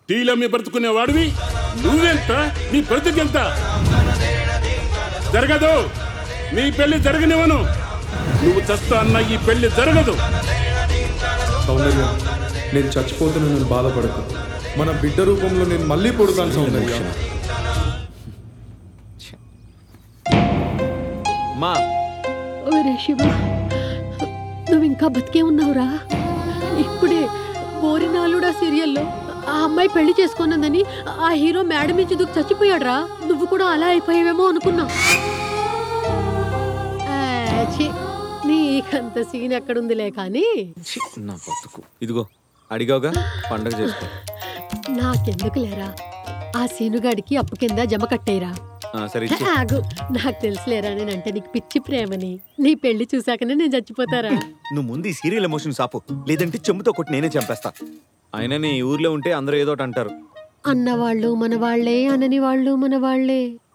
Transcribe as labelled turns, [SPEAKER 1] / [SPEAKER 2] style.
[SPEAKER 1] టీలమ్మి బ్రతుకునే వాడివి నువ్వెంత నీ బ్రతుకెంత జరగదు నీ పెళ్లి జరగనివ్వను నువ్వు చస్తా అన్న ఈ పెళ్లి జరగదు
[SPEAKER 2] సౌందర్య నేను చచ్చిపోతున్నా నేను బాధపడకు మన బిడ్డ రూపంలో నేను మళ్ళీ పుడతాను సౌందర్య
[SPEAKER 3] మా
[SPEAKER 4] ఒరే శివ నువ్వు ఇంకా బతికే ఉన్నావురా ఇప్పుడే బోరినాలుడా సీరియల్లో ఆ అమ్మాయి పెళ్లి చేసుకున్నదని ఆ హీరో మేడం నుంచి దూకి చచ్చిపోయాడురా నువ్వు కూడా అలా అయిపోయావేమో అనుకున్నా ఆ, ఛీ, నీకంత సీన్ ఎక్కడుందిలే కానీ
[SPEAKER 3] ఛీ, నా బతుకు ఇదిగో అడిగావుగా పండగ చేసుకో
[SPEAKER 4] నాకెందుకు లేరా ఆ సీనుగాడికి అప్పు కింద జమ కట్టేరా
[SPEAKER 3] ఆ, సరే ఇచ్చి
[SPEAKER 4] ఆగు నాకు తెలుసులేరా నేనంటే నీకు పిచ్చి ప్రేమని నీ పెళ్లి చూసాకనే నేను చచ్చిపోతారా
[SPEAKER 3] నువ్వు ముందు ఈ సీరియల్ ఎమోషన్స్ ఆపు లేదంటే చెంబుతో కొట్టి నేనే చంపేస్తా అయినా నీ ఊర్లో ఉంటే అందరూ ఏదో ఒకటి అంటారు
[SPEAKER 4] అన్నవాళ్ళు మన వాళ్ళే అనని వాళ్ళు మన వాళ్ళే